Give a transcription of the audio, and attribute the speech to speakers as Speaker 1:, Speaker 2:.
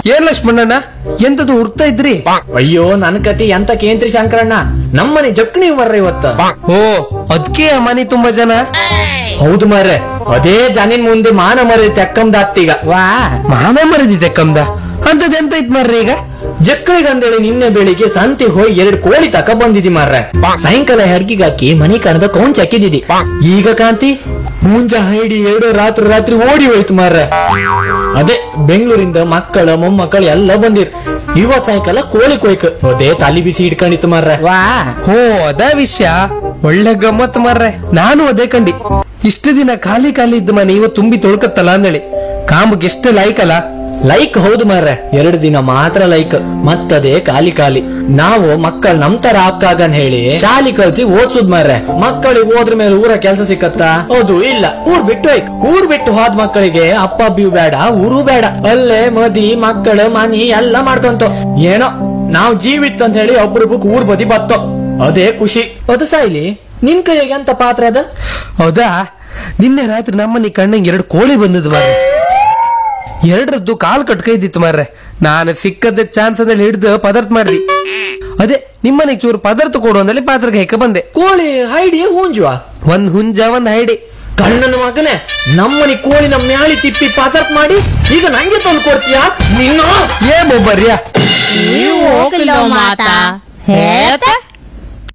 Speaker 1: ಏನ್ ಲಕ್ಷ್ಮಣ್ಣಣ್ಣ ಎಂತದು ಹುಡ್ತಾ ಇದ್ರಿ
Speaker 2: ಅಯ್ಯೋ ನನ್ ಕತಿ ಎಂತ ಕೇಂದ್ರಿ ಶಂಕರಣ್ಣ ನಮ್ಮನೆ ಜಕ್ನಿ ಮರ್ರ ಇವತ್ತ
Speaker 1: ಓ ಅದ್ಕೆ ಆ ಮನೆ ತುಂಬಾ ಜನ
Speaker 2: ಹೌದು ಮಾರ್ರೆ ಅದೇ ಜನಿನ್ ಮುಂದೆ ಮಾನ ಮರಿ ತೆಕ್ಕಂದ ಅತ್ತೀಗ ವಾ
Speaker 1: ಮಾನ ಮರದಿದೆ ಕಮ್ದ ಅಂತದ್ ಎಂತ ಇತ್ ಮಾರ್ರಿ ಈಗ
Speaker 2: ಜಕ್ಕಳಿಗಂದೇಳಿ ನಿನ್ನೆ ಬೆಳಿಗ್ಗೆ ಸಂತೆಗೆ ಹೋಗಿ ಎರಡು ಕೋಳಿ ತಕ ಬಂದಿದಿ ಮಾರ್ರೆ ಸಾಯಂಕಾಲ ಹೆರ್ಗಿಗೆ ಹಾಕಿ ಮನಿ ಕಣದ ಕೌಂಚ್ ಹಾಕಿದಿದಿ ಈಗ ಕಾಂತಿ ಮುಂಜ ಹೈಡಿ ಎರಡು ರಾತ್ರಿ ರಾತ್ರಿ ಓಡಿ ಹೋಯ್ತು ಮಾರ್ರೆ ಅದೇ ಬೆಂಗಳೂರಿಂದ ಮಕ್ಕಳ ಮೊಮ್ಮಕ್ಕಳು ಎಲ್ಲ ಬಂದಿರ್ ಇವ ಸಾಯಂಕಾಲ ಕೋಳಿ ಕೊಯ್ಕ ಅದೇ ತಲಿ ಬಿಸಿ ಇಟ್ಕೊಂಡಿತ್ತು ಮಾರ್ರೆ ವಾ
Speaker 1: ಹೋ ಅದ ವಿಷಯ ಒಳ್ಳೆ ಗಮ್ಮತ್ ಮಾರ್ರೆ ನಾನು ಅದೇ ಕಂಡಿ ಇಷ್ಟು ದಿನ ಖಾಲಿ ಖಾಲಿ ಇದ್ದ ಮನೆ ಇವ ತುಂಬಿ ತೊಳ್ಕತ್ತಲ್ಲ ಅಂದೇಳಿ ಕಾಂಬಕ್ಕೆ ಎಷ್ಟು ಲಾಯ್ಕಲ್ಲ
Speaker 2: ಲೈಕ್ ಹೌದು ಮಾರ್ರೆ ಎರಡು ದಿನ ಮಾತ್ರ ಲೈಕ್ ಮತ್ತದೇ ಖಾಲಿ ಖಾಲಿ ನಾವು ಮಕ್ಕಳು ನಮ್ ತರ ಹಾಕಾಗನ್ ಹೇಳಿ ಶಾಲಿ ಕಲ್ಸಿ ಓದ್ಸುದ್ ಮಾರ್ರೆ ಮಕ್ಕಳಿಗೆ ಹೋದ್ರ ಮೇಲೆ ಊರ ಕೆಲಸ ಸಿಕ್ಕತ್ತಾ ಹೌದು ಇಲ್ಲ ಊರ್ ಬಿಟ್ಟು ಹೋಯ್ಕ್ ಊರ್ ಬಿಟ್ಟು ಹೋದ ಮಕ್ಕಳಿಗೆ ಅಪ್ಪ ಅಬ್ಬಿಯು ಬೇಡ ಊರು ಬೇಡ ಅಲ್ಲೇ ಮದಿ ಮಕ್ಕಳು ಮನಿ ಎಲ್ಲ ಮಾಡ್ಕೊಂತ ಏನೋ ನಾವ್ ಜೀವಿತ್ ಅಂತ ಹೇಳಿ ಒಬ್ರೊಬ್ಬಕ್ ಊರ್ ಬದಿ ಬತ್ತೋ ಅದೇ ಖುಷಿ ಅದು ಸಾಯ್ಲಿ ನಿನ್ ಕೈಗೆ ಎಂತ ಪಾತ್ರ ಅದ
Speaker 1: ಹೌದಾ ನಿನ್ನೆ ರಾತ್ರಿ ನಮ್ಮನೆ ಕಣ್ಣಂಗೆ ಎರಡು ಕೋಳಿ ಬಂದದ್ದು ಮಾರ್ರೆ ಎರಡರದ್ದು ಕಾಲ್ ಕಟ್ಕೈದಿತ್ತು ಮಾರ್ರೆ ನಾನು ಸಿಕ್ಕದ ಚಾನ್ಸ್ ಅಂದ್ರೆ ಹಿಡ್ದು ಪದಾರ್ಥ ಮಾಡ್ದಿ ಅದೇ ನಿಮ್ಮನೆಗೆ ಚೂರು ಪದಾರ್ಥ ಕೊಡು ಅಂದಲ್ಲಿ ಪಾತ್ರಕ್ಕೆ ಹೆಕ್ಕ ಬಂದೆ
Speaker 2: ಕೋಳಿ ಹೈಡಿ ಹೂಂಜುವ
Speaker 1: ಒಂದ್ ಹುಂಜ ಒಂದ್ ಹೈಡಿ
Speaker 2: ಕಣ್ಣನ ಮಗನೇ ನಮ್ಮನಿ ಕೋಳಿ ನಮ್ಮ ಮ್ಯಾಳಿ ತಿಪ್ಪಿ ಪಾತರ್ಪ್ ಮಾಡಿ ಈಗ ನಂಗೆ ತಂದು ಕೊಡ್ತೀಯಾ ನಿನ್ನ
Speaker 1: ಏ ಮೊಬ್ಬರ್ಯಾ
Speaker 3: ನೀವು ಹೋಗಿಲ್ಲ ಮಾತಾ ಹೇಳ್ತಾ